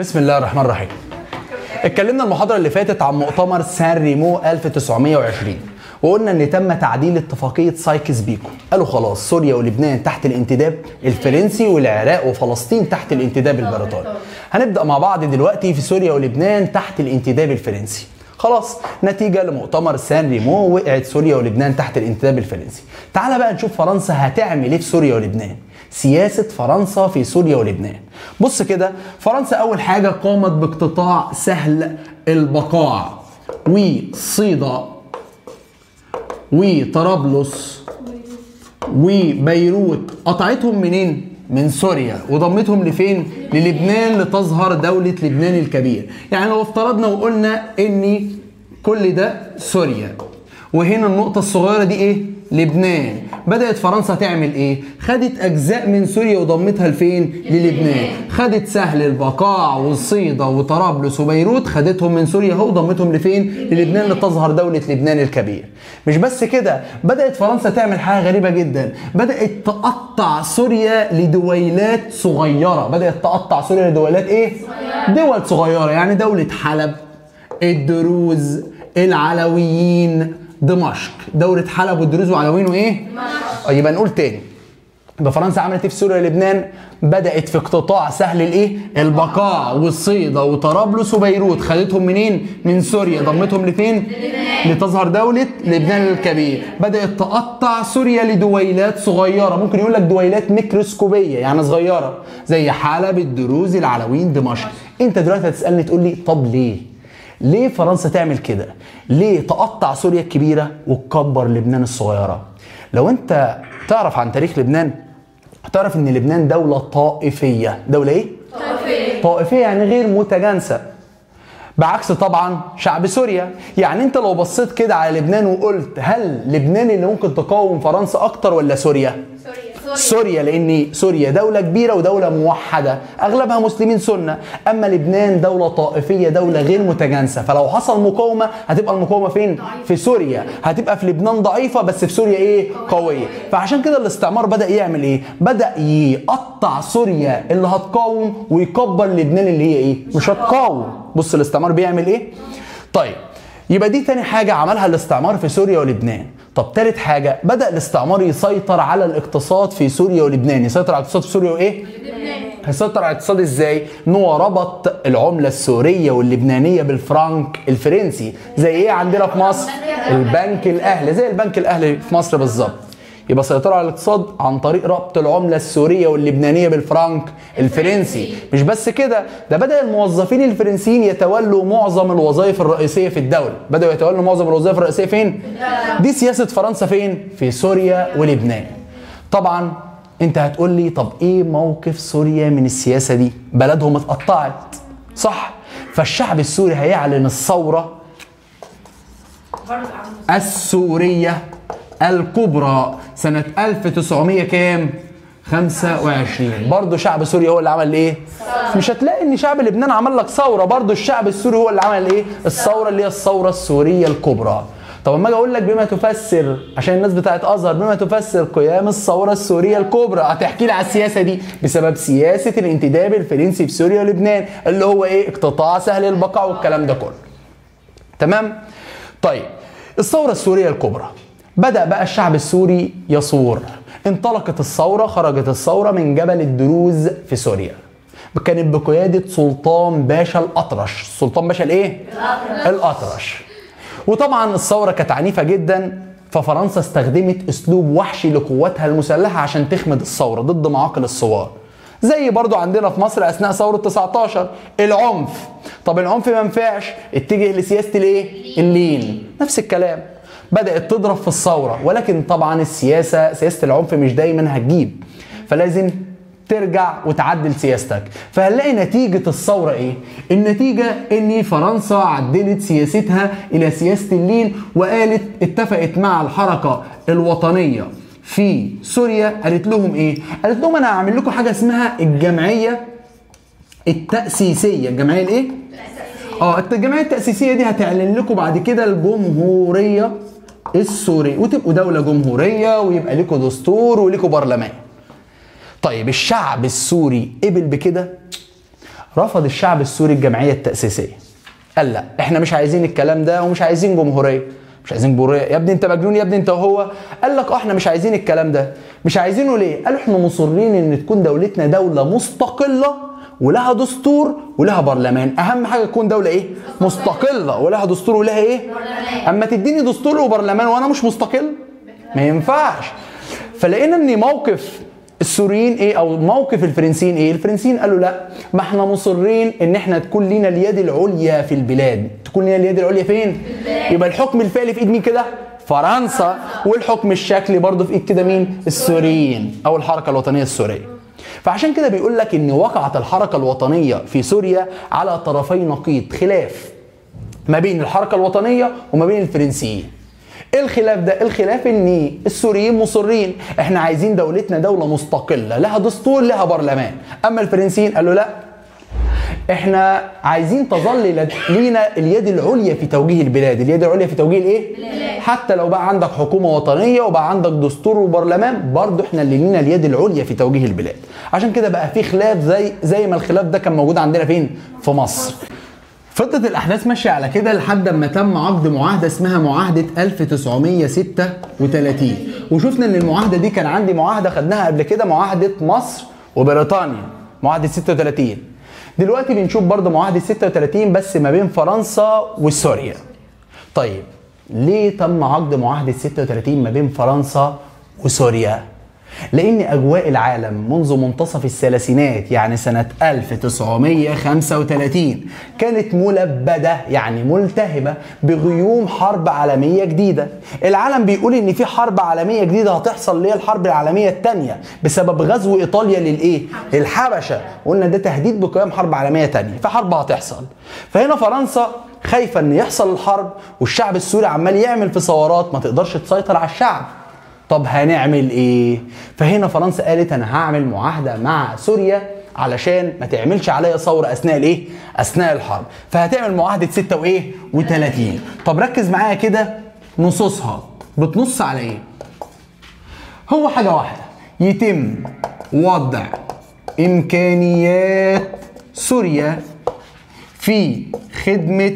بسم الله الرحمن الرحيم اتكلمنا المحاضرة اللي فاتت عن مؤتمر سان ريمو 1920 وقلنا ان تم تعديل اتفاقية سايكس بيكو قالوا خلاص سوريا ولبنان تحت الانتداب الفرنسي والعراق وفلسطين تحت الانتداب البريطاني هنبدأ مع بعض دلوقتي في سوريا ولبنان تحت الانتداب الفرنسي خلاص نتيجة لمؤتمر سان ريمو وقعت سوريا ولبنان تحت الانتداب الفرنسي تعال بقى نشوف فرنسا هتعمل ايه في سوريا ولبنان سياسة فرنسا في سوريا ولبنان بص كده فرنسا أول حاجة قامت باقتطاع سهل البقاع وصيدا وطرابلس وبيروت قطعتهم منين؟ من سوريا وضمتهم لفين؟ للبنان لتظهر دولة لبنان الكبير يعني لو افترضنا وقلنا ان كل ده سوريا وهنا النقطة الصغيرة دي ايه؟ لبنان بدأت فرنسا تعمل ايه؟ خدت أجزاء من سوريا وضمتها لفين؟ للبنان خدت سهل البقاع والصيدا وطرابلس وبيروت خدتهم من سوريا اهو وضمتهم لفين؟ للبنان لتظهر دولة لبنان الكبير مش بس كده بدأت فرنسا تعمل حاجة غريبة جدا بدأت تقطع سوريا لدويلات صغيرة بدأت تقطع سوريا لدويلات ايه؟ دول صغيرة يعني دولة حلب الدروز العلويين دمشق دولة حلب والدروز وعلويين وايه؟ دمشق يبقى نقول تاني يبقى فرنسا عملت ايه في سوريا ولبنان؟ بدأت في اقتطاع سهل الايه؟ البقاع والصيدا وطرابلس وبيروت خدتهم منين؟ من سوريا ضمتهم لفين؟ لتظهر دولة لبنان الكبير بدأت تقطع سوريا لدويلات صغيرة ممكن يقول لك دويلات ميكروسكوبية يعني صغيرة زي حلب الدروز العلويين دمشق انت دلوقتي هتسألني تقول لي طب ليه؟ ليه فرنسا تعمل كده؟ ليه تقطع سوريا الكبيرة وتكبر لبنان الصغيرة؟ لو انت تعرف عن تاريخ لبنان هتعرف ان لبنان دولة طائفية، دولة ايه؟ طائفية طائفية يعني غير متجانسة بعكس طبعا شعب سوريا يعني انت لو بصيت كده على لبنان وقلت هل لبنان اللي ممكن تقاوم فرنسا اكتر ولا سوريا؟ سوريا سوريا لان سوريا دوله كبيره ودوله موحده اغلبها مسلمين سنه اما لبنان دوله طائفيه دوله غير متجانسه فلو حصل مقاومه هتبقى المقاومه فين في سوريا هتبقى في لبنان ضعيفه بس في سوريا ايه قويه فعشان كده الاستعمار بدا يعمل ايه بدا يقطع سوريا اللي هتقاوم ويكبر لبنان اللي هي ايه مش هتقاوم بص الاستعمار بيعمل ايه طيب يبقى دي تاني حاجة عملها الاستعمار في سوريا ولبنان طب تالت حاجة بدأ الاستعمار يسيطر على الاقتصاد في سوريا ولبنان يسيطر على الاقتصاد في سوريا وايه؟ هيسيطر على الاقتصاد ازاي؟ ان هو ربط العملة السورية واللبنانية بالفرنك الفرنسي زي ايه عندنا في مصر؟ البنك الاهلي زي البنك الاهلي في مصر بالظبط يبقى سيطروا على الاقتصاد عن طريق ربط العمله السوريه واللبنانيه بالفرنك الفرنسي مش بس كده ده بدا الموظفين الفرنسيين يتولوا معظم الوظائف الرئيسيه في الدوله بداوا يتولوا معظم الوظائف الرئيسيه فين دي سياسه فرنسا فين في سوريا ولبنان طبعا انت هتقول لي طب ايه موقف سوريا من السياسه دي بلدهم اتقطعت صح فالشعب السوري هيعلن الثوره برضه عم السورية الكبرى سنة 1900 كام؟ 25 برضه شعب سوريا هو اللي عمل ايه؟ مش هتلاقي ان شعب لبنان عمل لك ثوره برضه الشعب السوري هو اللي عمل ايه؟ الثوره اللي هي الثوره السوريه الكبرى طب اما اجي اقول لك بما تفسر عشان الناس بتاعت ازهر بما تفسر قيام الثوره السوريه الكبرى هتحكي لي على السياسه دي بسبب سياسه الانتداب الفرنسي في سوريا ولبنان اللي هو ايه؟ اقتطاع سهل البقاع والكلام ده كله تمام طيب الثورة السورية الكبرى بدأ بقى الشعب السوري يثور انطلقت الثورة خرجت الثورة من جبل الدروز في سوريا كانت بقيادة سلطان باشا الأطرش سلطان باشا الإيه؟ الأطرش الأطرش وطبعا الثورة كانت عنيفة جدا ففرنسا استخدمت أسلوب وحشي لقواتها المسلحة عشان تخمد الثورة ضد معاقل الثوار زي برضو عندنا في مصر اثناء ثوره 19 العنف طب العنف ما ينفعش اتجه لسياسه الايه اللين نفس الكلام بدات تضرب في الثوره ولكن طبعا السياسه سياسه العنف مش دايما هتجيب فلازم ترجع وتعدل سياستك فهنلاقي نتيجة الثورة ايه؟ النتيجة ان فرنسا عدلت سياستها الى سياسة اللين وقالت اتفقت مع الحركة الوطنية في سوريا قالت لهم ايه؟ قالت لهم انا هعمل لكم حاجه اسمها الجمعيه التاسيسيه، الجمعيه الايه؟ اه الجمعيه التاسيسيه دي هتعلن لكم بعد كده الجمهوريه السوريه وتبقوا دوله جمهوريه ويبقى لكم دستور ولكم برلمان. طيب الشعب السوري قبل بكده؟ رفض الشعب السوري الجمعيه التاسيسيه قال لا احنا مش عايزين الكلام ده ومش عايزين جمهوريه مش عايزين جمهوريه يا ابني انت مجنون يا ابني انت وهو قال لك اه احنا مش عايزين الكلام ده مش عايزينه ليه قالوا احنا مصرين ان تكون دولتنا دوله مستقله ولها دستور ولها برلمان اهم حاجه تكون دوله ايه مستقله ولها دستور ولها ايه اما تديني دستور وبرلمان وانا مش مستقل ما ينفعش فلقينا ان موقف السوريين ايه او موقف الفرنسيين ايه الفرنسيين قالوا لا ما احنا مصرين ان احنا تكون لينا اليد العليا في البلاد تكون لينا اليد العليا فين يبقى الحكم الفعلي في ايد مين كده فرنسا والحكم الشكلي برضه في ايد كده مين السوريين او الحركه الوطنيه السوريه فعشان كده بيقول لك ان وقعت الحركه الوطنيه في سوريا على طرفي نقيض خلاف ما بين الحركه الوطنيه وما بين الفرنسيين ايه الخلاف ده الخلاف ان السوريين مصرين احنا عايزين دولتنا دوله مستقله لها دستور لها برلمان اما الفرنسيين قالوا لا احنا عايزين تظل لد- لينا اليد العليا في توجيه البلاد اليد العليا في توجيه الايه حتى لو بقى عندك حكومه وطنيه وبقى عندك دستور وبرلمان برضه احنا اللي لينا اليد العليا في توجيه البلاد عشان كده بقى في خلاف زي زي ما الخلاف ده كان موجود عندنا فين في مصر فضلت الاحداث ماشيه على كده لحد ما تم عقد معاهده اسمها معاهده 1936 وشفنا ان المعاهده دي كان عندي معاهده خدناها قبل كده معاهده مصر وبريطانيا معاهده 36 دلوقتي بنشوف برضه معاهده 36 بس ما بين فرنسا وسوريا طيب ليه تم عقد معاهده 36 ما بين فرنسا وسوريا لأن أجواء العالم منذ منتصف الثلاثينات يعني سنة 1935 كانت ملبدة يعني ملتهبة بغيوم حرب عالمية جديدة العالم بيقول إن في حرب عالمية جديدة هتحصل اللي هي الحرب العالمية الثانية بسبب غزو إيطاليا للإيه؟ للحبشة قلنا ده تهديد بقيام حرب عالمية تانية في حرب هتحصل فهنا فرنسا خايفة إن يحصل الحرب والشعب السوري عمال يعمل في ثورات ما تقدرش تسيطر على الشعب طب هنعمل ايه فهنا فرنسا قالت انا هعمل معاهده مع سوريا علشان ما تعملش عليا ثوره اثناء الايه اثناء الحرب فهتعمل معاهده 6 وايه و30 طب ركز معايا كده نصوصها بتنص على ايه هو حاجه واحده يتم وضع امكانيات سوريا في خدمه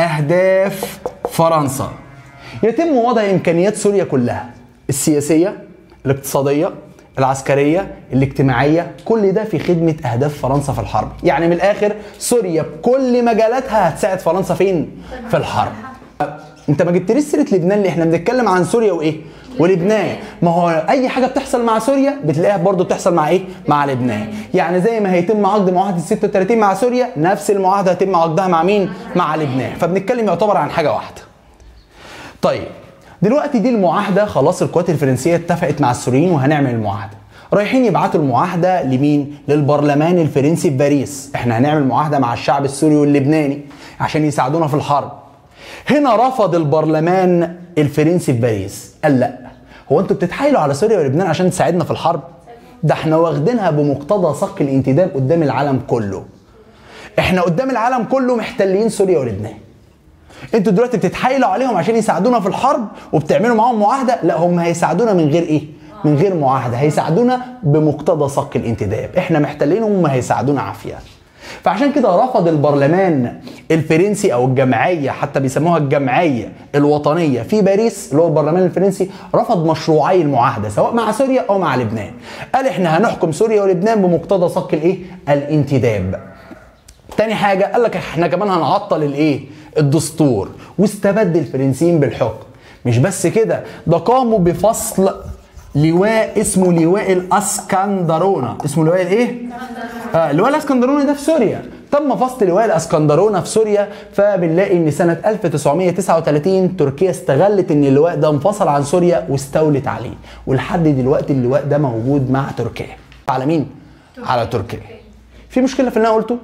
اهداف فرنسا يتم وضع امكانيات سوريا كلها السياسيه الاقتصاديه العسكريه الاجتماعيه كل ده في خدمه اهداف فرنسا في الحرب يعني من الاخر سوريا بكل مجالاتها هتساعد فرنسا فين في الحرب انت ما جبتليش سيره لبنان اللي احنا بنتكلم عن سوريا وايه ولبنان ما هو اي حاجه بتحصل مع سوريا بتلاقيها برضو بتحصل مع ايه مع لبنان يعني زي ما هيتم عقد معاهده 36 مع سوريا نفس المعاهده هيتم عقدها مع مين مع لبنان فبنتكلم يعتبر عن حاجه واحده طيب دلوقتي دي المعاهده خلاص القوات الفرنسيه اتفقت مع السوريين وهنعمل المعاهده رايحين يبعتوا المعاهده لمين للبرلمان الفرنسي في باريس احنا هنعمل معاهده مع الشعب السوري واللبناني عشان يساعدونا في الحرب هنا رفض البرلمان الفرنسي في باريس قال لا هو انتوا بتتحايلوا على سوريا ولبنان عشان تساعدنا في الحرب ده احنا واخدينها بمقتضى صك الانتداب قدام العالم كله احنا قدام العالم كله محتلين سوريا ولبنان انتوا دلوقتي بتتحايلوا عليهم عشان يساعدونا في الحرب وبتعملوا معاهم معاهده لا هم هيساعدونا من غير ايه من غير معاهده هيساعدونا بمقتضى صك الانتداب احنا محتلينهم هم هيساعدونا عافيه فعشان كده رفض البرلمان الفرنسي او الجمعيه حتى بيسموها الجمعيه الوطنيه في باريس اللي هو البرلمان الفرنسي رفض مشروعي المعاهده سواء مع سوريا او مع لبنان قال احنا هنحكم سوريا ولبنان بمقتضى صك الايه الانتداب تاني حاجة قال لك احنا كمان هنعطل الايه؟ الدستور واستبد الفرنسيين بالحكم مش بس كده ده قاموا بفصل لواء اسمه لواء الاسكندرونه اسمه لواء الايه؟ آه لواء الاسكندرونه ده في سوريا تم فصل لواء الاسكندرونه في سوريا فبنلاقي ان سنه 1939 تركيا استغلت ان اللواء ده انفصل عن سوريا واستولت عليه ولحد دلوقتي اللواء ده موجود مع تركيا على مين؟ على تركيا في مشكله في اللي انا قلته؟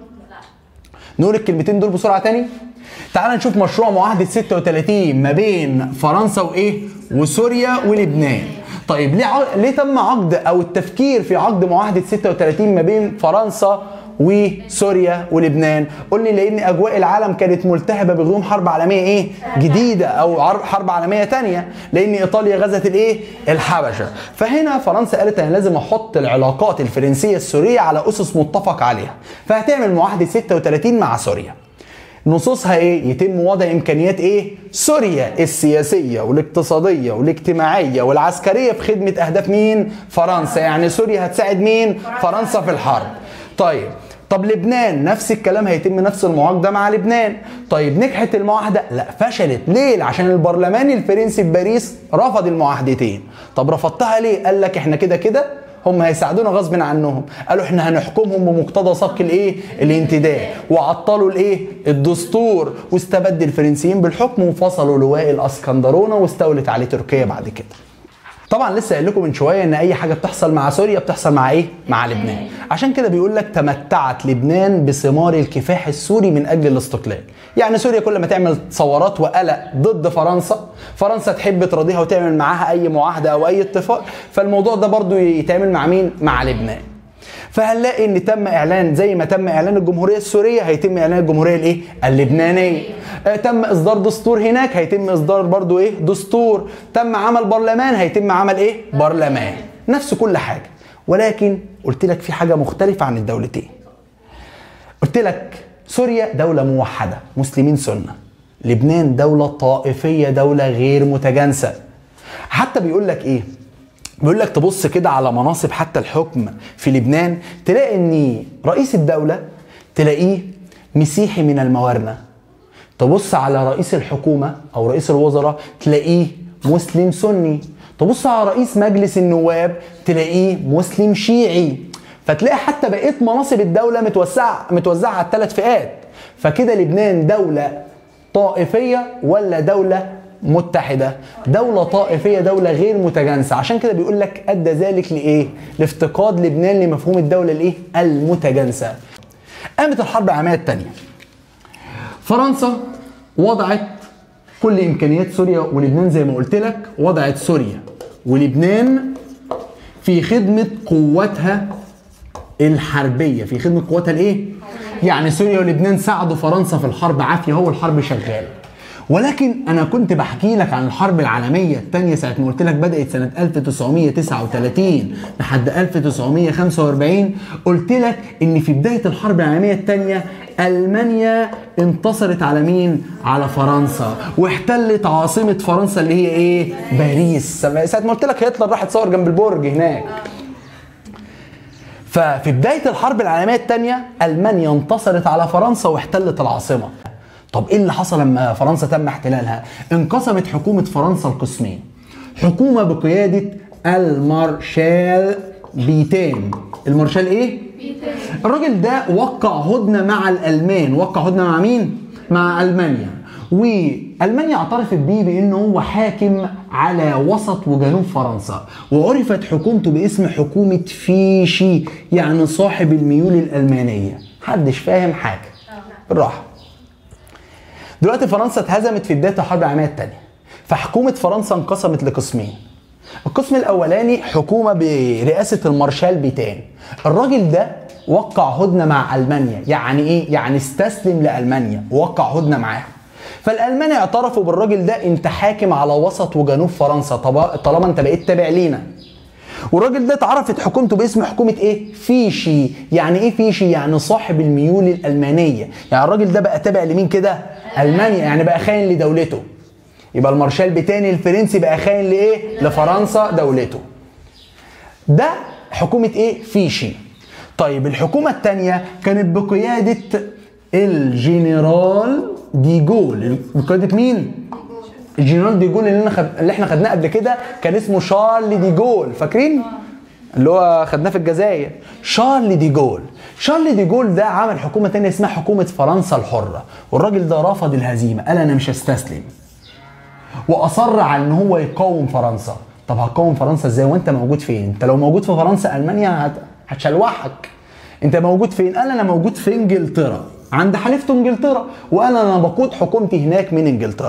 نقول الكلمتين دول بسرعه تاني تعال نشوف مشروع معاهده 36 ما بين فرنسا وايه وسوريا ولبنان طيب ليه ع... ليه تم عقد او التفكير في عقد معاهده 36 ما بين فرنسا وسوريا ولبنان قول لي لان اجواء العالم كانت ملتهبه بغيوم حرب عالميه ايه جديده او عر- حرب عالميه تانية لان ايطاليا غزت الايه الحبشه فهنا فرنسا قالت انا لازم احط العلاقات الفرنسيه السوريه على اسس متفق عليها فهتعمل معاهده 36 مع سوريا نصوصها ايه؟ يتم وضع امكانيات ايه؟ سوريا السياسيه والاقتصاديه والاجتماعيه والعسكريه في خدمه اهداف مين؟ فرنسا، يعني سوريا هتساعد مين؟ فرنسا في الحرب. طيب طب لبنان نفس الكلام هيتم نفس المعاهده مع لبنان. طيب نجحت المعاهده؟ لا فشلت، ليه؟ عشان البرلمان الفرنسي في باريس رفض المعاهدتين. طب رفضتها ليه؟ قال لك احنا كده كده هم هيساعدونا غصب عنهم قالوا احنا هنحكمهم بمقتضى سبق الايه الانتداب وعطلوا الايه الدستور واستبد الفرنسيين بالحكم وفصلوا لواء الاسكندرونه واستولت عليه تركيا بعد كده طبعا لسه قايل لكم من شويه ان اي حاجه بتحصل مع سوريا بتحصل مع ايه مع لبنان عشان كده بيقول لك تمتعت لبنان بثمار الكفاح السوري من اجل الاستقلال يعني سوريا كل ما تعمل ثورات وقلق ضد فرنسا فرنسا تحب تراضيها وتعمل معاها اي معاهده او اي اتفاق فالموضوع ده برضو يتعمل مع مين مع لبنان فهنلاقي ان تم اعلان زي ما تم اعلان الجمهوريه السوريه هيتم اعلان الجمهوريه الايه اللبنانيه آه، تم اصدار دستور هناك هيتم اصدار برضو ايه دستور تم عمل برلمان هيتم عمل ايه برلمان نفس كل حاجه ولكن قلت لك في حاجه مختلفه عن الدولتين قلت لك سوريا دولة موحدة مسلمين سنة لبنان دولة طائفية دولة غير متجانسة حتى بيقول لك ايه بيقول لك تبص كده على مناصب حتى الحكم في لبنان تلاقي ان رئيس الدولة تلاقيه مسيحي من الموارنة تبص على رئيس الحكومة او رئيس الوزراء تلاقيه مسلم سني تبص على رئيس مجلس النواب تلاقيه مسلم شيعي فتلاقي حتى بقيه مناصب الدوله متوزعه متوزعه على الثلاث فئات فكده لبنان دوله طائفيه ولا دوله متحده دوله طائفيه دوله غير متجانسه عشان كده بيقول لك ادى ذلك لايه لافتقاد لبنان لمفهوم الدوله الايه المتجانسه قامت الحرب العالميه الثانيه فرنسا وضعت كل امكانيات سوريا ولبنان زي ما قلت لك وضعت سوريا ولبنان في خدمه قواتها الحربيه في خدمه قواتها الايه يعني سوريا ولبنان ساعدوا فرنسا في الحرب عافيه هو الحرب شغاله ولكن انا كنت بحكي لك عن الحرب العالميه الثانيه ساعه ما قلت لك بدات سنه 1939 لحد 1945 قلت لك ان في بدايه الحرب العالميه الثانيه المانيا انتصرت على مين على فرنسا واحتلت عاصمه فرنسا اللي هي ايه باريس ساعه ما قلت لك هتلر راح اتصور جنب البرج هناك ففي بداية الحرب العالمية الثانية ألمانيا انتصرت على فرنسا واحتلت العاصمة طب ايه اللي حصل لما فرنسا تم احتلالها انقسمت حكومة فرنسا لقسمين حكومة بقيادة المارشال بيتين المارشال ايه الراجل ده وقع هدنة مع الألمان وقع هدنة مع مين مع ألمانيا والمانيا اعترفت بيه بانه هو حاكم على وسط وجنوب فرنسا وعرفت حكومته باسم حكومه فيشي يعني صاحب الميول الالمانيه محدش فاهم حاجه بالراحه دلوقتي فرنسا اتهزمت في بدايه الحرب العالميه الثانيه فحكومه فرنسا انقسمت لقسمين القسم الاولاني حكومه برئاسه المارشال بيتان الراجل ده وقع هدنه مع المانيا يعني ايه يعني استسلم لالمانيا ووقع هدنه معاها فالالمان اعترفوا بالراجل ده انت حاكم على وسط وجنوب فرنسا طب- طالما انت بقيت تابع لينا والراجل ده اتعرفت حكومته باسم حكومة ايه؟ فيشي، يعني ايه فيشي؟ يعني صاحب الميول الألمانية، يعني الراجل ده بقى تابع لمين كده؟ ألمانيا، يعني بقى خاين لدولته. يبقى المارشال بتاني الفرنسي بقى خاين لإيه؟ لفرنسا دولته. ده حكومة ايه؟ فيشي. طيب الحكومة التانية كانت بقيادة الجنرال ديجول، بقيادة مين؟ الجنرال ديجول اللي, أنا خد... اللي احنا خدناه قبل كده كان اسمه شارل ديجول فاكرين؟ اللي هو خدناه في الجزائر شارل ديجول شارل ديجول ده عمل حكومه تانية اسمها حكومه فرنسا الحره والراجل ده رفض الهزيمه قال انا مش هستسلم واصر على ان هو يقاوم فرنسا طب هتقاوم فرنسا ازاي وانت موجود فين انت لو موجود في فرنسا المانيا هت... هتشلوحك انت موجود فين قال انا موجود في انجلترا عند حليفته انجلترا وانا انا بقود حكومتي هناك من انجلترا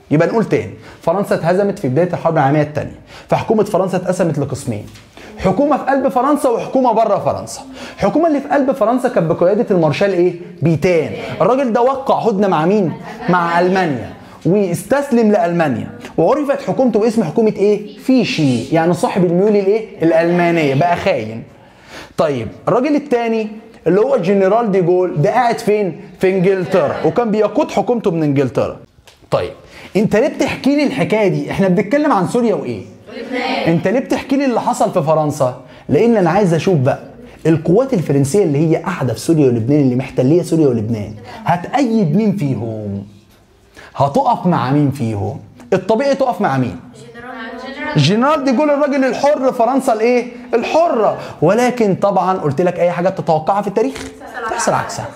يبقى نقول تاني فرنسا اتهزمت في بدايه الحرب العالميه الثانيه فحكومه فرنسا اتقسمت لقسمين حكومه في قلب فرنسا وحكومه بره فرنسا الحكومه اللي في قلب فرنسا كانت بقياده المارشال ايه بيتان الراجل ده وقع هدنه مع مين مع المانيا واستسلم لالمانيا وعرفت حكومته باسم حكومه ايه فيشي يعني صاحب الميول الايه الالمانيه بقى خاين طيب الراجل الثاني اللي هو الجنرال دي جول ده قاعد فين في انجلترا وكان بيقود حكومته من انجلترا طيب انت ليه بتحكي لي الحكايه دي احنا بنتكلم عن سوريا وايه انت ليه بتحكي لي اللي حصل في فرنسا لان انا عايز اشوف بقى القوات الفرنسيه اللي هي قاعده في سوريا ولبنان اللي محتليه سوريا ولبنان هتأيد مين فيهم هتقف مع مين فيهم الطبيعي تقف مع مين جنرال دي جول الراجل الحر فرنسا الايه الحره ولكن طبعا قلت لك اي حاجه تتوقعها في التاريخ تحصل عكسها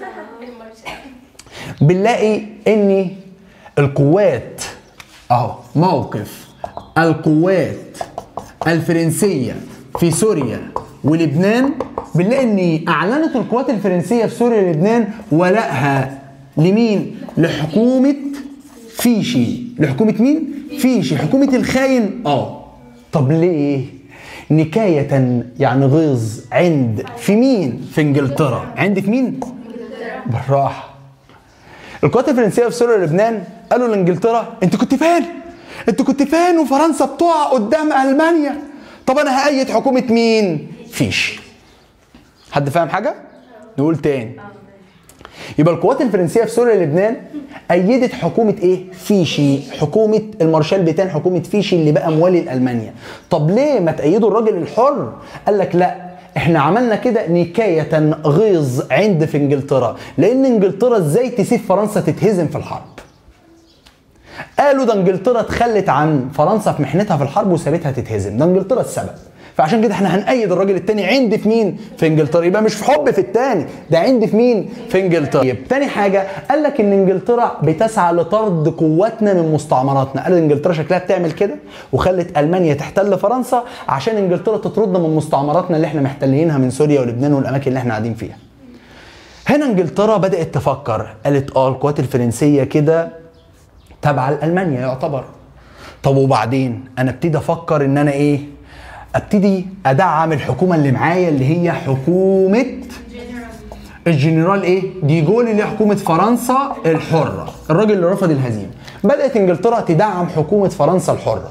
بنلاقي ان القوات اهو موقف القوات الفرنسيه في سوريا ولبنان بنلاقي ان اعلنت القوات الفرنسيه في سوريا ولبنان ولائها لمين لحكومه فيشي لحكومه مين فيشي حكومه الخاين اه طب ليه نكاية يعني غيظ عند في مين؟ في انجلترا، عند في مين؟ بالراحة. القوات الفرنسية في سوريا ولبنان قالوا لانجلترا انت كنت فين؟ انت كنت فين وفرنسا بتقع قدام المانيا؟ طب انا هأيد حكومة مين؟ فيشي. حد فاهم حاجة؟ نقول تاني. يبقى القوات الفرنسيه في سوريا ولبنان ايدت حكومه ايه؟ فيشي، حكومه المارشال بيتان حكومه فيشي اللي بقى موالي لالمانيا. طب ليه ما تأيدوا الراجل الحر؟ قال لك لا احنا عملنا كده نكاية غيظ عند في انجلترا، لان انجلترا ازاي تسيب فرنسا تتهزم في الحرب؟ قالوا ده انجلترا اتخلت عن فرنسا في محنتها في الحرب وسابتها تتهزم، ده انجلترا السبب. فعشان كده احنا هنأيد الراجل التاني عند في مين؟ في انجلترا يبقى مش في حب في التاني ده عند في مين؟ في انجلترا طيب تاني حاجة قال لك ان انجلترا بتسعى لطرد قواتنا من مستعمراتنا قال انجلترا شكلها بتعمل كده وخلت المانيا تحتل فرنسا عشان انجلترا تطردنا من مستعمراتنا اللي احنا محتلينها من سوريا ولبنان والاماكن اللي احنا قاعدين فيها هنا انجلترا بدأت تفكر قالت اه القوات الفرنسية كده تابعة لألمانيا يعتبر طب وبعدين انا ابتدي افكر ان انا ايه ابتدي ادعم الحكومه اللي معايا اللي هي حكومه الجنرال ايه دي جول اللي هي حكومه فرنسا الحره الراجل اللي رفض الهزيمه بدات انجلترا تدعم حكومه فرنسا الحره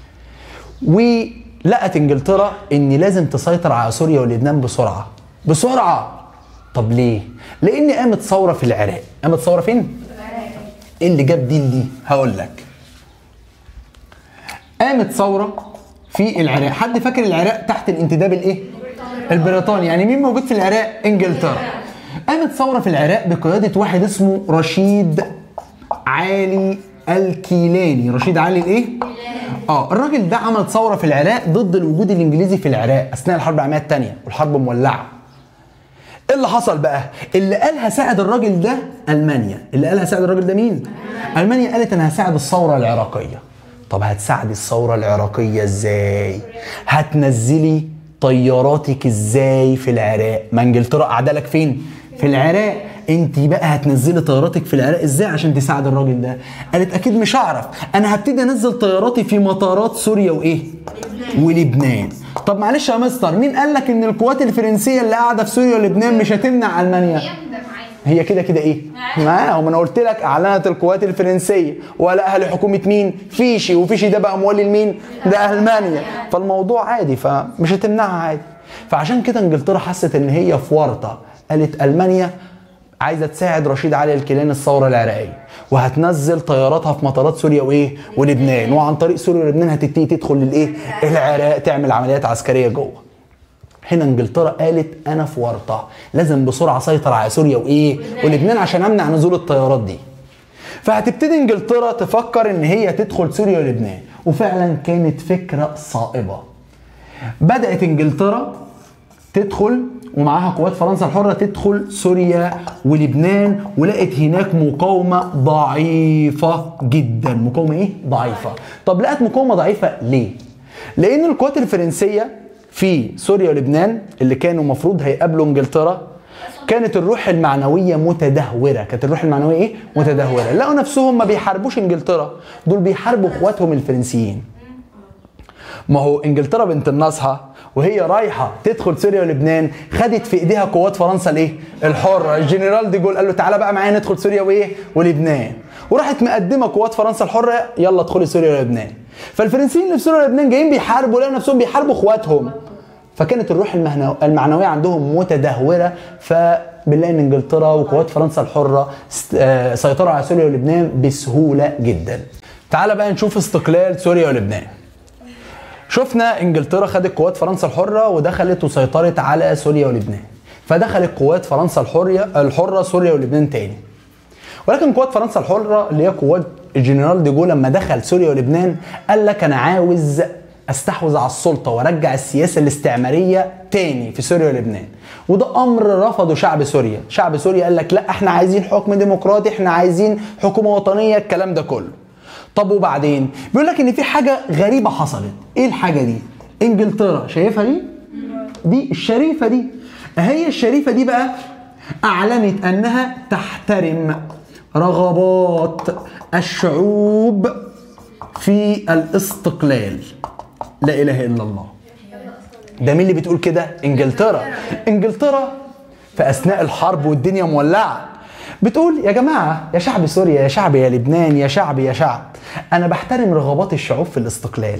ولقت انجلترا ان لازم تسيطر على سوريا ولبنان بسرعه بسرعه طب ليه لان قامت ثوره في العراق قامت ثوره فين ايه اللي جاب دي لدي هقول لك قامت ثوره في العراق حد فاكر العراق تحت الانتداب الايه البريطاني يعني مين موجود في العراق انجلترا قامت ثوره في العراق بقياده واحد اسمه رشيد علي الكيلاني رشيد علي الايه اه الراجل ده عمل ثوره في العراق ضد الوجود الانجليزي في العراق اثناء الحرب العالميه الثانيه والحرب مولعه ايه اللي حصل بقى؟ اللي قال هساعد الراجل ده المانيا، اللي قال هساعد الراجل ده مين؟ المانيا قالت انا هساعد الثوره العراقيه. طب هتساعدي الثوره العراقيه ازاي؟ هتنزلي طياراتك ازاي في العراق؟ ما انجلترا قاعده لك فين؟ في العراق انت بقى هتنزلي طياراتك في العراق ازاي عشان تساعد الراجل ده؟ قالت اكيد مش هعرف، انا هبتدي انزل طياراتي في مطارات سوريا وايه؟ ولبنان. طب معلش يا مستر مين قال لك ان القوات الفرنسيه اللي قاعده في سوريا ولبنان مش هتمنع المانيا؟ هي كده كده ايه؟ معاهم انا قلت لك اعلنت القوات الفرنسيه ولها لحكومه مين؟ فيشي وفيشي ده بقى موالي لمين؟ ده المانيا فالموضوع عادي فمش هتمنعها عادي فعشان كده انجلترا حست ان هي في ورطه قالت المانيا عايزه تساعد رشيد علي الكيلاني الثوره العراقيه وهتنزل طياراتها في مطارات سوريا وايه ولبنان وعن طريق سوريا ولبنان هتبتدي تدخل للايه العراق تعمل عمليات عسكريه جوه هنا انجلترا قالت انا في ورطه لازم بسرعه اسيطر على سوريا وايه ولبنان عشان امنع نزول الطيارات دي فهتبتدي انجلترا تفكر ان هي تدخل سوريا ولبنان وفعلا كانت فكره صائبه بدات انجلترا تدخل ومعاها قوات فرنسا الحره تدخل سوريا ولبنان ولقت هناك مقاومه ضعيفه جدا مقاومه ايه ضعيفه طب لقت مقاومه ضعيفه ليه لان القوات الفرنسيه في سوريا ولبنان اللي كانوا المفروض هيقابلوا انجلترا كانت الروح المعنويه متدهوره كانت الروح المعنويه ايه متدهوره لقوا نفسهم ما بيحاربوش انجلترا دول بيحاربوا اخواتهم الفرنسيين ما هو انجلترا بنت النصحة وهي رايحة تدخل سوريا ولبنان خدت في ايديها قوات فرنسا الايه؟ الحرة، الجنرال دي جول قال له تعالى بقى معايا ندخل سوريا وايه؟ ولبنان. وراحت مقدمة قوات فرنسا الحرة يلا ادخلي سوريا ولبنان. فالفرنسيين اللي في سوريا ولبنان جايين بيحاربوا لقوا نفسهم بيحاربوا اخواتهم. فكانت الروح المهنو- المعنوية عندهم متدهورة فبنلاقي ان انجلترا وقوات فرنسا الحرة است- آه، سيطروا على سوريا ولبنان بسهولة جدا. تعالى بقى نشوف استقلال سوريا ولبنان. شفنا انجلترا خدت قوات فرنسا الحره ودخلت وسيطرت على سوريا ولبنان فدخلت قوات فرنسا الحريه الحره سوريا ولبنان تاني ولكن قوات فرنسا الحره اللي هي قوات الجنرال ديجو لما دخل سوريا ولبنان قال لك انا عاوز استحوذ على السلطه وارجع السياسه الاستعماريه تاني في سوريا ولبنان وده امر رفضه شعب سوريا شعب سوريا قال لك لا احنا عايزين حكم ديمقراطي احنا عايزين حكومه وطنيه الكلام ده كله طب وبعدين بيقول لك ان في حاجه غريبه حصلت ايه الحاجه دي انجلترا شايفها دي دي الشريفه دي هي الشريفه دي بقى اعلنت انها تحترم رغبات الشعوب في الاستقلال لا اله الا الله ده مين اللي بتقول كده انجلترا انجلترا في اثناء الحرب والدنيا مولعه بتقول يا جماعه يا شعب سوريا يا شعب يا لبنان يا شعب يا شعب انا بحترم رغبات الشعوب في الاستقلال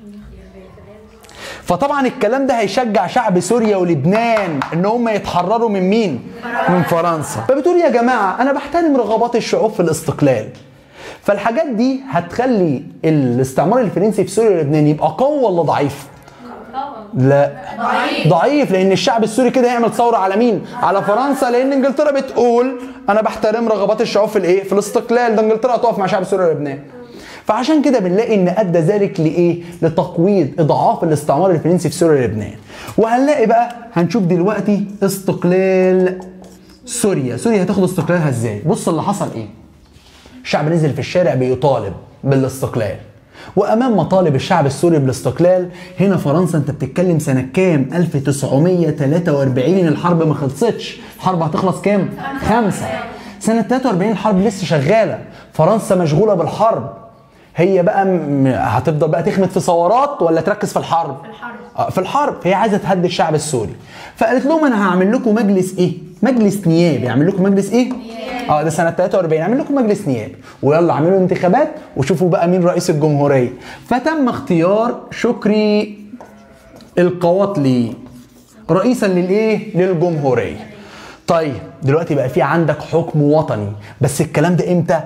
فطبعا الكلام ده هيشجع شعب سوريا ولبنان ان هم يتحرروا من مين من فرنسا فبتقول يا جماعه انا بحترم رغبات الشعوب في الاستقلال فالحاجات دي هتخلي الاستعمار الفرنسي في سوريا ولبنان يبقى قوي ولا ضعيف لا ضعيف. ضعيف لان الشعب السوري كده هيعمل ثوره على مين على فرنسا لان انجلترا بتقول انا بحترم رغبات الشعوب في الايه في الاستقلال ده انجلترا هتقف مع شعب سوريا ولبنان فعشان كده بنلاقي ان ادى ذلك لايه لتقويض اضعاف الاستعمار الفرنسي في سوريا ولبنان وهنلاقي بقى هنشوف دلوقتي استقلال سوريا سوريا هتاخد استقلالها ازاي بص اللي حصل ايه الشعب نزل في الشارع بيطالب بالاستقلال وامام مطالب الشعب السوري بالاستقلال هنا فرنسا انت بتتكلم سنه كام 1943 الحرب ما خلصتش الحرب هتخلص كام خمسة سنه 43 الحرب لسه شغاله فرنسا مشغوله بالحرب هي بقى م- هتفضل بقى تخمد في ثورات ولا تركز في الحرب في الحرب. آه، في الحرب هي عايزه تهدي الشعب السوري فقالت لهم انا هعمل لكم مجلس ايه مجلس نيابي اعمل لكم مجلس ايه اه ده سنه 43 اعمل لكم مجلس نيابي ويلا اعملوا انتخابات وشوفوا بقى مين رئيس الجمهوريه فتم اختيار شكري القواطلي رئيسا للايه للجمهوريه طيب دلوقتي بقى في عندك حكم وطني بس الكلام ده امتى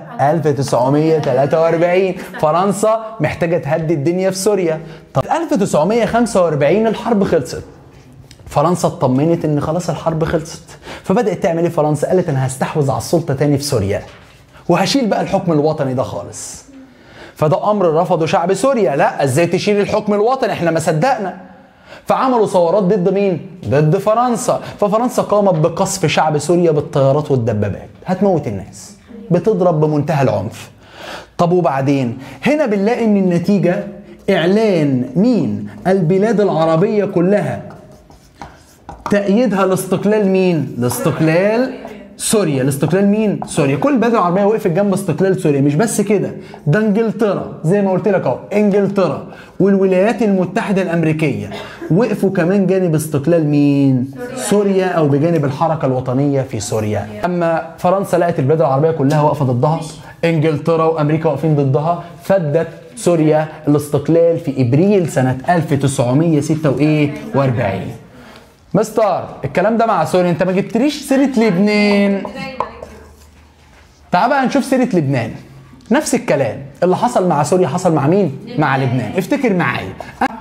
1943 فرنسا محتاجه تهدي الدنيا في سوريا طب 1945 الحرب خلصت فرنسا اطمنت ان خلاص الحرب خلصت فبدات تعمل ايه فرنسا قالت انا هستحوذ على السلطه تاني في سوريا وهشيل بقى الحكم الوطني ده خالص فده امر رفضه شعب سوريا لا ازاي تشيل الحكم الوطني احنا ما صدقنا فعملوا ثورات ضد مين ضد فرنسا ففرنسا قامت بقصف شعب سوريا بالطيارات والدبابات هتموت الناس بتضرب بمنتهى العنف طب وبعدين هنا بنلاقي ان النتيجه اعلان مين البلاد العربيه كلها تأييدها لاستقلال مين؟ لاستقلال سوريا، لاستقلال مين؟ سوريا، كل البلاد العربية وقفت جنب استقلال سوريا، مش بس كده، ده انجلترا زي ما قلت لك اهو، انجلترا والولايات المتحدة الأمريكية وقفوا كمان جانب استقلال مين؟ سوريا أو بجانب الحركة الوطنية في سوريا. أما فرنسا لقت البلاد العربية كلها واقفة ضدها، انجلترا وأمريكا واقفين ضدها، فدت سوريا الاستقلال في إبريل سنة 1946. مستر الكلام ده مع سوريا انت ما جبتليش سيره لبنان تعال بقى نشوف سيره لبنان نفس الكلام اللي حصل مع سوريا حصل مع مين مع لبنان افتكر معايا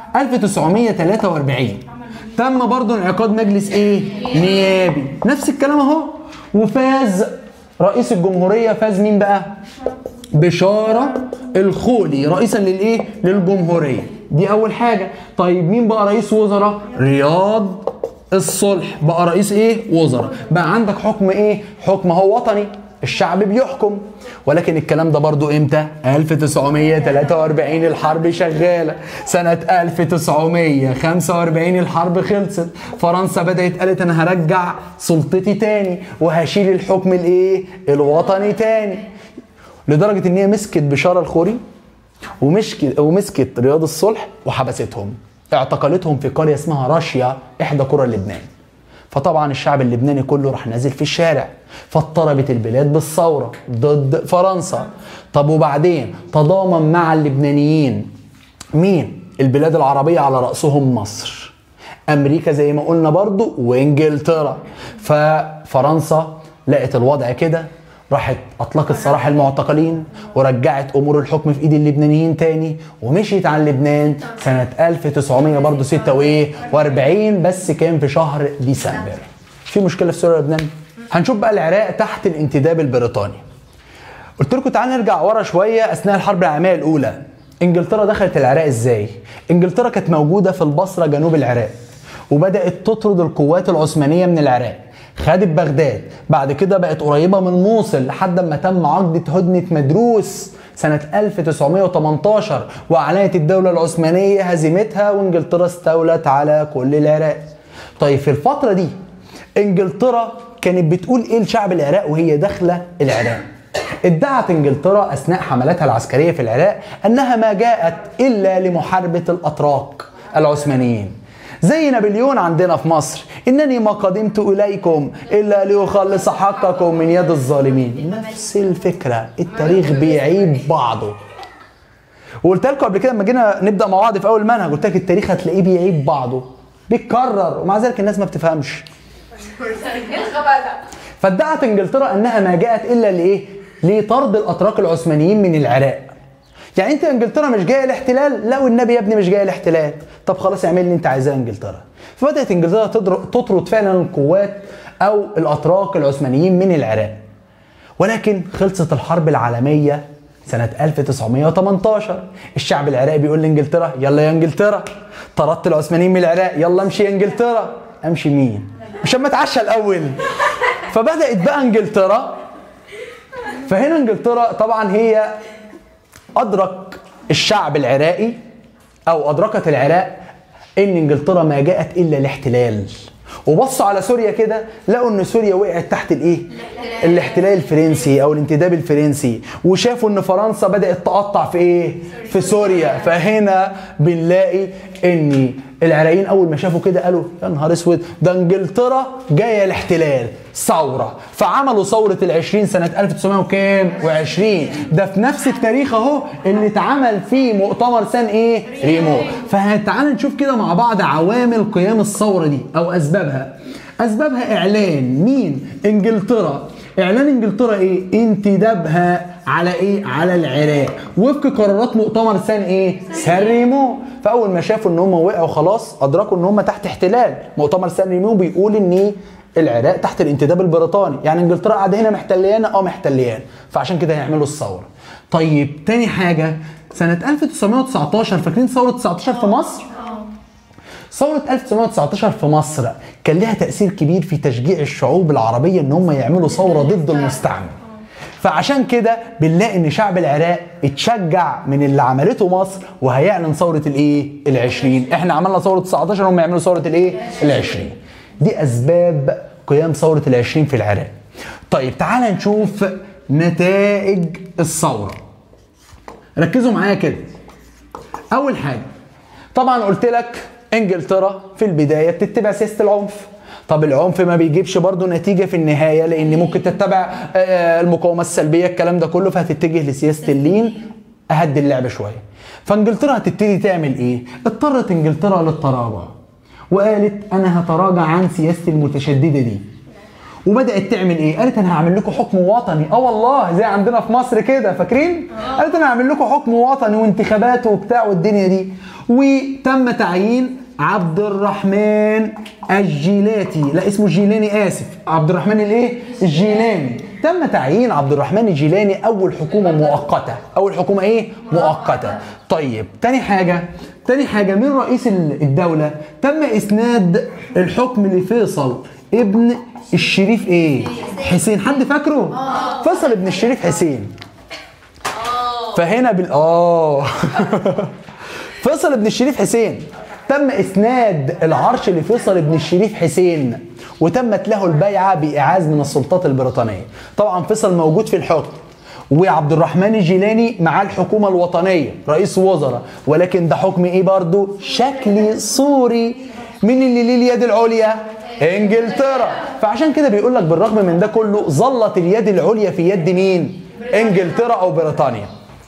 1943 تم برضه انعقاد مجلس ايه نيابي نفس الكلام اهو وفاز رئيس الجمهوريه فاز مين بقى بشارة الخولي رئيسا للايه للجمهورية دي اول حاجة طيب مين بقى رئيس وزراء رياض الصلح بقى رئيس ايه وزراء بقى عندك حكم ايه حكم هو وطني الشعب بيحكم ولكن الكلام ده برضو امتى 1943 الحرب شغالة سنة 1945 الحرب خلصت فرنسا بدأت قالت انا هرجع سلطتي تاني وهشيل الحكم الايه الوطني تاني لدرجة ان هي مسكت بشارة الخوري ومسكت ومسكت رياض الصلح وحبستهم اعتقلتهم في قرية اسمها راشيا احدى قرى لبنان فطبعا الشعب اللبناني كله راح نازل في الشارع فاضطربت البلاد بالثورة ضد فرنسا طب وبعدين تضامن مع اللبنانيين مين البلاد العربية على رأسهم مصر أمريكا زي ما قلنا برضو وإنجلترا ففرنسا لقت الوضع كده راحت اطلقت سراح المعتقلين ورجعت امور الحكم في ايد اللبنانيين تاني ومشيت عن لبنان سنه 1900 برضه 46 بس كان في شهر ديسمبر في مشكله في سوريا ولبنان هنشوف بقى العراق تحت الانتداب البريطاني قلت لكم تعالوا نرجع ورا شويه اثناء الحرب العالميه الاولى انجلترا دخلت العراق ازاي انجلترا كانت موجوده في البصره جنوب العراق وبدات تطرد القوات العثمانيه من العراق خدت بغداد بعد كده بقت قريبه من موصل لحد ما تم عقده هدنه مدروس سنة 1918 وأعلنت الدولة العثمانية هزيمتها وإنجلترا استولت على كل العراق. طيب في الفترة دي إنجلترا كانت بتقول إيه لشعب العراق وهي داخلة العراق؟ ادعت انجلترا اثناء حملاتها العسكريه في العراق انها ما جاءت الا لمحاربه الاتراك العثمانيين زي نابليون عندنا في مصر انني ما قدمت اليكم الا ليخلص حقكم من يد الظالمين نفس الفكره التاريخ بيعيب بعضه وقلت لكم قبل كده لما جينا نبدا مع بعض في اول منهج قلت لك التاريخ هتلاقيه بيعيب بعضه بيتكرر ومع ذلك الناس ما بتفهمش ايه الغباء ده؟ فادعت انجلترا انها ما جاءت الا لايه؟ لطرد الاتراك العثمانيين من العراق. يعني انت انجلترا مش جايه الاحتلال؟ لا والنبي يا ابني مش جايه الاحتلال. طب خلاص اعمل اللي انت عايزاه انجلترا. فبدات انجلترا تضر- تطرد فعلا القوات او الاتراك العثمانيين من العراق. ولكن خلصت الحرب العالميه سنة 1918 الشعب العراقي بيقول لانجلترا يلا يا انجلترا طردت العثمانيين من العراق يلا امشي يا انجلترا امشي مين مش اما اتعشى الاول فبدات بقى انجلترا فهنا انجلترا طبعا هي ادرك الشعب العراقي او ادركت العراق ان انجلترا ما جاءت الا الاحتلال وبصوا على سوريا كده لقوا ان سوريا وقعت تحت الايه الاحتلال الفرنسي او الانتداب الفرنسي وشافوا ان فرنسا بدات تقطع في ايه في سوريا فهنا بنلاقي ان العراقيين اول ما شافوا كده قالوا يا نهار اسود ده انجلترا جايه الاحتلال ثوره فعملوا ثوره ال20 سنه 1900 وكام و20 ده في نفس التاريخ اهو اللي اتعمل فيه مؤتمر سان ايه ريمو فتعال نشوف كده مع بعض عوامل قيام الثوره دي او اسبابها اسبابها اعلان مين انجلترا اعلان انجلترا ايه انتدابها على ايه على العراق وفق قرارات مؤتمر سان ايه سان ريمو فاول ما شافوا ان هم وقعوا خلاص ادركوا ان هم تحت احتلال مؤتمر سان ريمو بيقول ان العراق تحت الانتداب البريطاني يعني انجلترا قاعده هنا محتليانا اه محتليان فعشان كده هيعملوا الثوره طيب تاني حاجه سنه 1919 فاكرين ثوره 19 في مصر ثورة 1919 في مصر كان لها تأثير كبير في تشجيع الشعوب العربية إن هم يعملوا ثورة ضد المستعمر. فعشان كده بنلاقي إن شعب العراق اتشجع من اللي عملته مصر وهيعلن ثورة الإيه؟ العشرين. إحنا عملنا ثورة 19 هم يعملوا ثورة الإيه؟ العشرين. دي أسباب قيام ثورة العشرين في العراق. طيب تعال نشوف نتائج الثورة. ركزوا معايا كده. أول حاجة طبعا قلت لك انجلترا في البدايه بتتبع سياسه العنف طب العنف ما بيجيبش برضه نتيجه في النهايه لان ممكن تتبع آه، المقاومه السلبيه الكلام ده كله فهتتجه لسياسه اللين اهدي اللعب شويه فانجلترا هتبتدي تعمل ايه اضطرت انجلترا للتراجع وقالت انا هتراجع عن سياستي المتشدده دي وبدات تعمل ايه؟ قالت انا هعمل لكم حكم وطني، اه والله زي عندنا في مصر كده فاكرين؟ قالت انا هعمل لكم حكم وطني وانتخابات وبتاع والدنيا دي. وتم تعيين عبد الرحمن الجيلاتي، لا اسمه الجيلاني اسف، عبد الرحمن الايه؟ الجيلاني. تم تعيين عبد الرحمن الجيلاني اول حكومه مؤقته، اول حكومه ايه؟ مؤقته. طيب تاني حاجه تاني حاجه مين رئيس الدوله؟ تم اسناد الحكم لفيصل ابن الشريف ايه حسين حد فاكره فيصل ابن الشريف حسين فهنا بال اه فيصل ابن الشريف حسين تم اسناد العرش لفيصل ابن الشريف حسين وتمت له البيعه باعاز من السلطات البريطانيه طبعا فيصل موجود في الحكم وعبد الرحمن الجيلاني مع الحكومه الوطنيه رئيس وزراء ولكن ده حكم ايه برضه شكلي صوري مين اللي ليه اليد العليا انجلترا فعشان كده بيقول لك بالرغم من ده كله ظلت اليد العليا في يد مين انجلترا او بريطانيا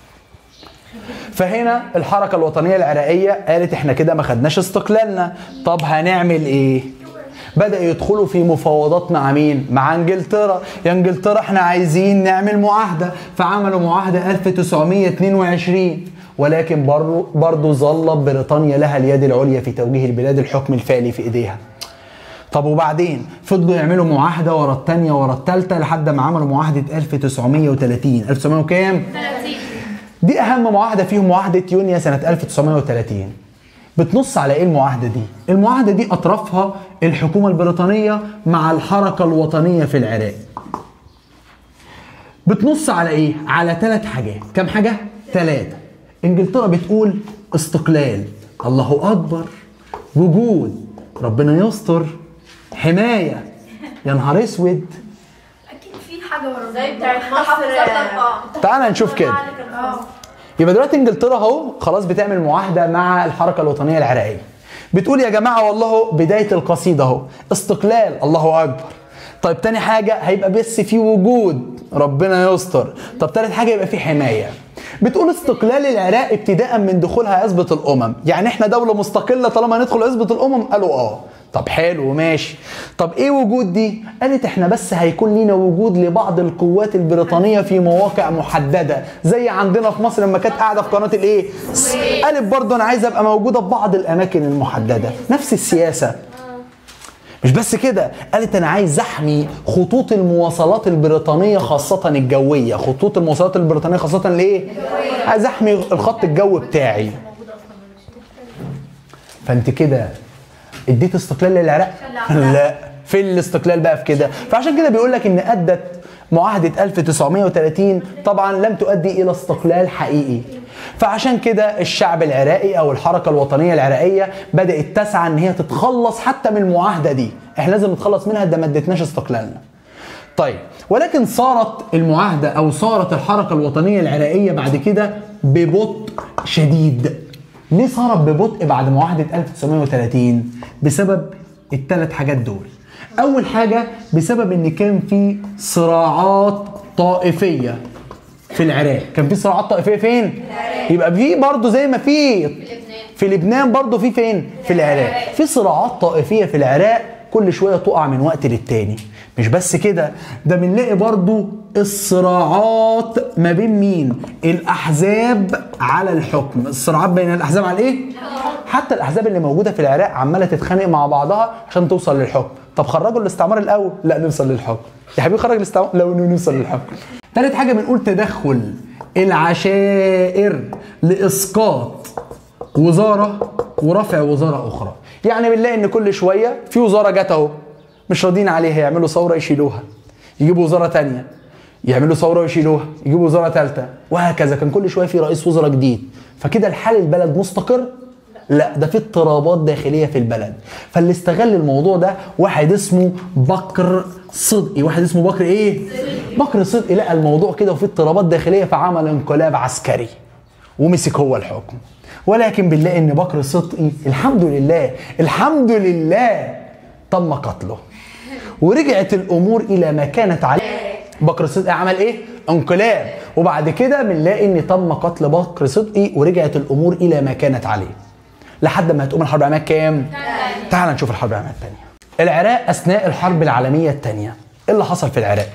فهنا الحركه الوطنيه العراقيه قالت احنا كده ما خدناش استقلالنا طب هنعمل ايه بدأ يدخلوا في مفاوضات مع مين؟ مع انجلترا، يا انجلترا احنا عايزين نعمل معاهدة، فعملوا معاهدة 1922 ولكن برضه برضه ظلت بريطانيا لها اليد العليا في توجيه البلاد الحكم الفعلي في ايديها. طب وبعدين فضلوا يعملوا معاهدة ورا الثانية ورا الثالثة لحد ما عملوا معاهدة 1930 1900 وكام؟ 30 دي اهم معاهده فيهم معاهده يونيو سنه 1930 بتنص على ايه المعاهده دي المعاهده دي اطرافها الحكومه البريطانيه مع الحركه الوطنيه في العراق بتنص على ايه على ثلاث حاجات كم حاجه ثلاثه انجلترا بتقول استقلال الله اكبر وجود ربنا يستر حمايه يا نهار اسود اكيد في حاجه ورا زي بتاعت تحفظات مصر اه تعال نشوف كده اه يبقى دلوقتي انجلترا اهو خلاص بتعمل معاهده مع الحركه الوطنيه العراقيه بتقول يا جماعه والله بدايه القصيده اهو استقلال الله اكبر طيب تاني حاجه هيبقى بس في وجود ربنا يستر طب تالت حاجه يبقى في حمايه بتقول استقلال العراق ابتداء من دخولها عزبه الامم يعني احنا دوله مستقله طالما ندخل عزبه الامم قالوا اه طب حلو ماشي طب ايه وجود دي قالت احنا بس هيكون لينا وجود لبعض القوات البريطانيه في مواقع محدده زي عندنا في مصر لما كانت قاعده في قناه الايه قالت برضه انا عايزه ابقى موجوده في بعض الاماكن المحدده نفس السياسه مش بس كده قالت انا عايز احمي خطوط المواصلات البريطانيه خاصه الجويه خطوط المواصلات البريطانيه خاصه الايه عايز احمي الخط الجوي بتاعي فانت كده اديت استقلال للعراق لا فين الاستقلال بقى في كده فعشان كده بيقول لك ان ادت معاهدة 1930 طبعا لم تؤدي الى استقلال حقيقي فعشان كده الشعب العراقي او الحركة الوطنية العراقية بدأت تسعى ان هي تتخلص حتى من المعاهدة دي احنا لازم نتخلص منها ده ما ادتناش استقلالنا طيب ولكن صارت المعاهدة أو صارت الحركة الوطنية العراقية بعد كده ببطء شديد ليه صارت ببطء بعد معاهدة 1930 بسبب الثلاث حاجات دول أول حاجة بسبب إن كان في صراعات طائفية في العراق كان في صراعات طائفية فين؟ يبقى في برضه زي ما في في لبنان برضه في فين؟ في العراق في صراعات طائفية في العراق كل شوية تقع من وقت للتاني مش بس كده ده بنلاقي برضو الصراعات ما بين مين الاحزاب على الحكم الصراعات بين الاحزاب على ايه حتى الاحزاب اللي موجوده في العراق عماله تتخانق مع بعضها عشان توصل للحكم طب خرجوا الاستعمار الاول لا نوصل للحكم يا حبيبي خرج الاستعمار لا نوصل للحكم ثالث حاجه بنقول تدخل العشائر لاسقاط وزاره ورفع وزاره اخرى يعني بنلاقي ان كل شويه في وزاره جت اهو مش راضيين عليها يعملوا ثوره يشيلوها يجيبوا وزاره تانية يعملوا ثوره ويشيلوها يجيبوا وزاره ثالثه وهكذا كان كل شويه في رئيس وزراء جديد فكده الحال البلد مستقر لا ده في اضطرابات داخليه في البلد فاللي استغل الموضوع ده واحد اسمه بكر صدقي واحد اسمه بكر ايه بكر صدقي لقى الموضوع كده وفي اضطرابات داخليه فعمل انقلاب عسكري ومسك هو الحكم ولكن بنلاقي ان بكر صدقي الحمد لله الحمد لله تم قتله ورجعت الامور الى ما كانت عليه بكر صدقي عمل ايه انقلاب وبعد كده بنلاقي ان تم قتل بكر صدقي ورجعت الامور الى ما كانت عليه لحد ما هتقوم الحرب العالميه كام تعال نشوف الحرب العالميه الثانيه العراق اثناء الحرب العالميه الثانيه ايه اللي حصل في العراق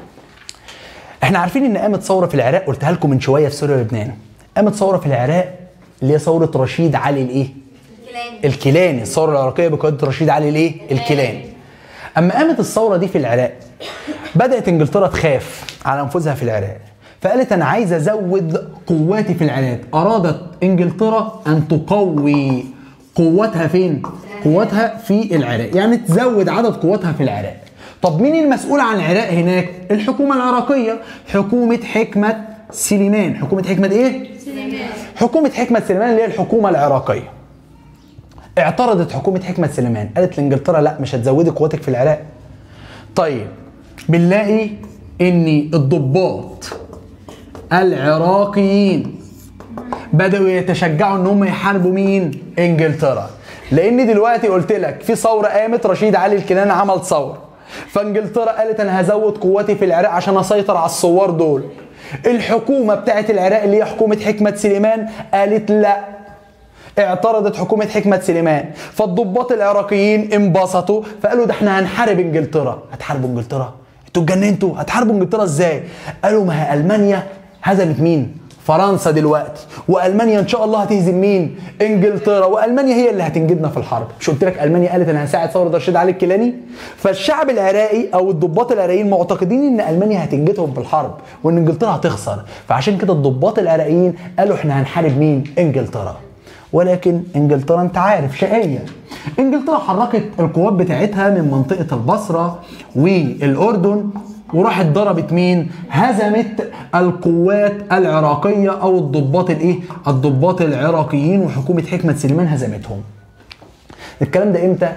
احنا عارفين ان قامت ثوره في العراق قلتها لكم من شويه في سوريا ولبنان قامت ثوره في العراق اللي هي ثوره رشيد علي الايه الكيلاني الثوره العراقيه بقياده رشيد علي الايه الكيلاني اما قامت الثوره دي في العراق بدات انجلترا تخاف على انفسها في العراق فقالت انا عايز ازود قواتي في العراق ارادت انجلترا ان تقوي قوتها فين قوتها في العراق يعني تزود عدد قوتها في العراق طب مين المسؤول عن العراق هناك الحكومه العراقيه حكومه حكمه سليمان حكومه حكمه ايه حكومه حكمه سليمان اللي هي الحكومه العراقيه اعترضت حكومه حكمه سليمان قالت لانجلترا لا مش هتزودي قوتك في العراق طيب بنلاقي ان الضباط العراقيين بدأوا يتشجعوا ان هم يحاربوا مين؟ انجلترا. لان دلوقتي قلت لك في ثوره قامت رشيد علي الكناني عمل ثوره. فانجلترا قالت انا هزود قوتي في العراق عشان اسيطر على الثوار دول. الحكومه بتاعت العراق اللي هي حكومه حكمه سليمان قالت لا اعترضت حكومة حكمة سليمان فالضباط العراقيين انبسطوا فقالوا ده احنا هنحارب انجلترا هتحاربوا انجلترا انتوا اتجننتوا هتحاربوا انجلترا ازاي قالوا ما هي المانيا هزمت مين فرنسا دلوقتي والمانيا ان شاء الله هتهزم مين انجلترا والمانيا هي اللي هتنجدنا في الحرب مش قلت لك المانيا قالت انا هساعد ثوره رشيد علي الكيلاني فالشعب العراقي او الضباط العراقيين معتقدين ان المانيا هتنجدهم في الحرب وان انجلترا هتخسر فعشان كده الضباط العراقيين قالوا احنا هنحارب مين انجلترا ولكن انجلترا انت عارف شقيه انجلترا حركت القوات بتاعتها من منطقه البصره والاردن وراحت ضربت مين؟ هزمت القوات العراقيه او الضباط الايه؟ الضباط العراقيين وحكومه حكمه سليمان هزمتهم. الكلام ده امتى؟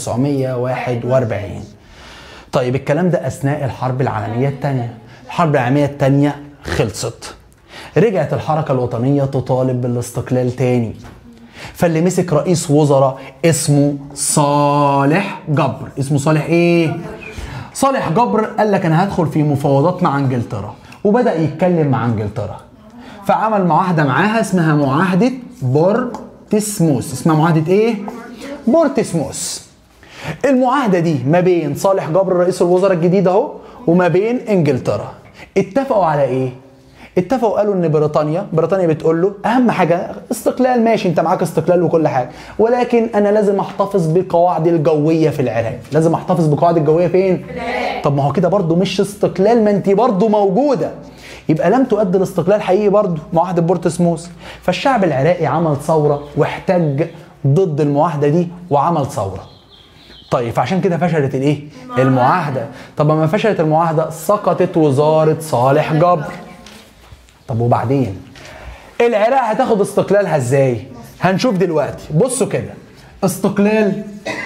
1941 طيب الكلام ده اثناء الحرب العالميه الثانيه. الحرب العالميه الثانيه خلصت. رجعت الحركه الوطنيه تطالب بالاستقلال تاني. فاللي مسك رئيس وزراء اسمه صالح جبر اسمه صالح ايه صالح جبر قال لك انا هدخل في مفاوضات مع انجلترا وبدا يتكلم مع انجلترا فعمل معاهده معاها اسمها معاهده بورتسموس اسمها معاهده ايه بورتسموس المعاهده دي ما بين صالح جبر رئيس الوزراء الجديد اهو وما بين انجلترا اتفقوا على ايه اتفقوا قالوا ان بريطانيا بريطانيا بتقول له اهم حاجه استقلال ماشي انت معاك استقلال وكل حاجه ولكن انا لازم احتفظ بقواعدي الجويه في العراق لازم احتفظ بقواعدي الجويه فين طب ما هو كده برضو مش استقلال ما انت برضو موجوده يبقى لم تؤدي الاستقلال حقيقي برضو معاهده بورتسموس فالشعب العراقي عمل ثوره واحتج ضد المعاهده دي وعمل ثوره طيب فعشان كده فشلت الايه المعاهده طب لما فشلت المعاهده سقطت وزاره صالح جبر طب وبعدين العراق هتاخد استقلالها ازاي هنشوف دلوقتي بصوا كده استقلال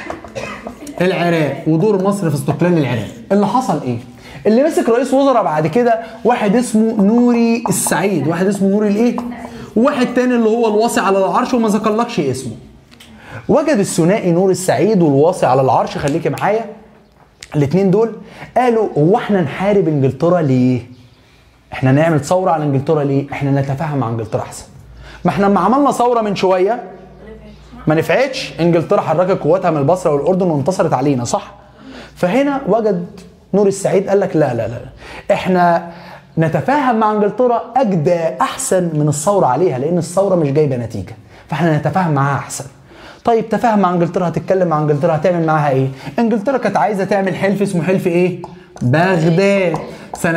العراق ودور مصر في استقلال العراق اللي حصل ايه اللي مسك رئيس وزراء بعد كده واحد اسمه نوري السعيد واحد اسمه نوري الايه وواحد تاني اللي هو الواصي على العرش وما ذكرلكش اسمه وجد الثنائي نور السعيد والواصي على العرش خليكي معايا الاثنين دول قالوا هو احنا نحارب انجلترا ليه احنا نعمل ثوره على انجلترا ليه؟ احنا نتفاهم مع انجلترا احسن. ما احنا لما عملنا ثوره من شويه ما نفعتش انجلترا حركت قواتها من البصره والاردن وانتصرت علينا صح؟ فهنا وجد نور السعيد قال لك لا لا لا احنا نتفاهم مع انجلترا اجدى احسن من الثوره عليها لان الثوره مش جايبه نتيجه فاحنا نتفاهم معاها احسن. طيب تفاهم مع انجلترا هتتكلم مع انجلترا هتعمل معاها ايه؟ انجلترا كانت عايزه تعمل حلف اسمه حلف ايه؟ بغداد سنة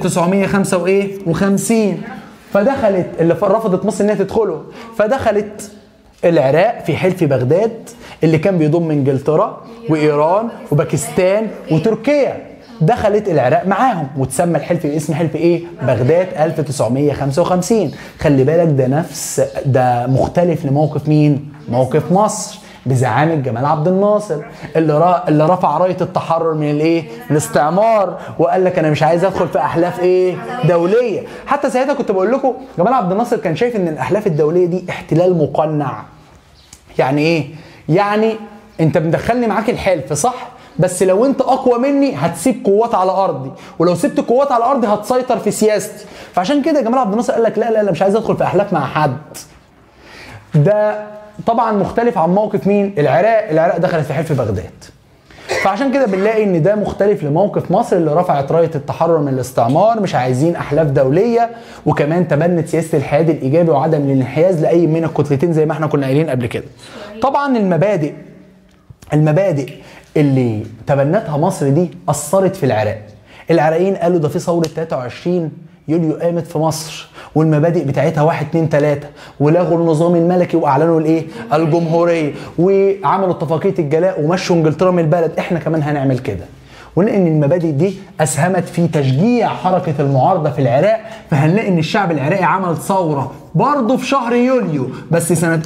1955 فدخلت اللي رفضت مصر انها تدخله فدخلت العراق في حلف بغداد اللي كان بيضم انجلترا وايران وباكستان وتركيا دخلت العراق معاهم وتسمى الحلف باسم حلف ايه؟ بغداد 1955 خلي بالك ده نفس ده مختلف لموقف مين؟ موقف مصر بزعامة جمال عبد الناصر اللي را... اللي رفع رايه التحرر من الايه؟ من الاستعمار وقال لك انا مش عايز ادخل في احلاف ايه؟ دوليه، حتى ساعتها كنت بقول لكم جمال عبد الناصر كان شايف ان الاحلاف الدوليه دي احتلال مقنع. يعني ايه؟ يعني انت مدخلني معاك الحلف صح؟ بس لو انت اقوى مني هتسيب قوات على ارضي ولو سبت قوات على ارضي هتسيطر في سياستي فعشان كده جمال عبد الناصر قال لك لا لا لا مش عايز ادخل في احلاف مع حد ده طبعا مختلف عن موقف مين العراق العراق دخلت في حلف بغداد فعشان كده بنلاقي ان ده مختلف لموقف مصر اللي رفعت رايه التحرر من الاستعمار مش عايزين احلاف دوليه وكمان تبنت سياسه الحياد الايجابي وعدم الانحياز لاي من الكتلتين زي ما احنا كنا قايلين قبل كده طبعا المبادئ المبادئ اللي تبنتها مصر دي اثرت في العراق العراقيين قالوا ده في ثوره 23 يوليو قامت في مصر والمبادئ بتاعتها واحد اتنين تلاته ولغوا النظام الملكي واعلنوا الايه؟ الجمهوريه وعملوا اتفاقيه الجلاء ومشوا انجلترا من البلد احنا كمان هنعمل كده ونلاقي ان المبادئ دي اسهمت في تشجيع حركه المعارضه في العراق فهنلاقي ان الشعب العراقي عمل ثوره برضه في شهر يوليو بس سنه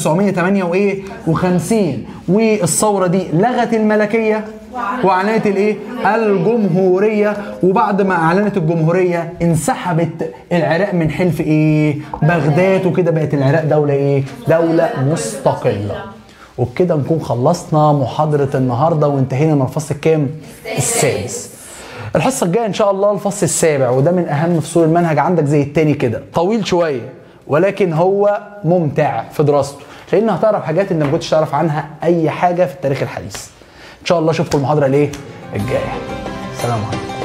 1958 والثوره دي لغت الملكيه واعلنت الايه؟ الجمهوريه وبعد ما اعلنت الجمهوريه انسحبت العراق من حلف ايه؟ بغداد وكده بقت العراق دوله ايه؟ دوله مستقله. وبكده نكون خلصنا محاضرة النهاردة وانتهينا من الفصل الكام؟ السادس الحصة الجاية إن شاء الله الفصل السابع وده من أهم فصول المنهج عندك زي التاني كده طويل شوية ولكن هو ممتع في دراسته لأن هتعرف حاجات أنت ما كنتش تعرف عنها أي حاجة في التاريخ الحديث إن شاء الله أشوفكم المحاضرة الإيه؟ الجاية سلام عليكم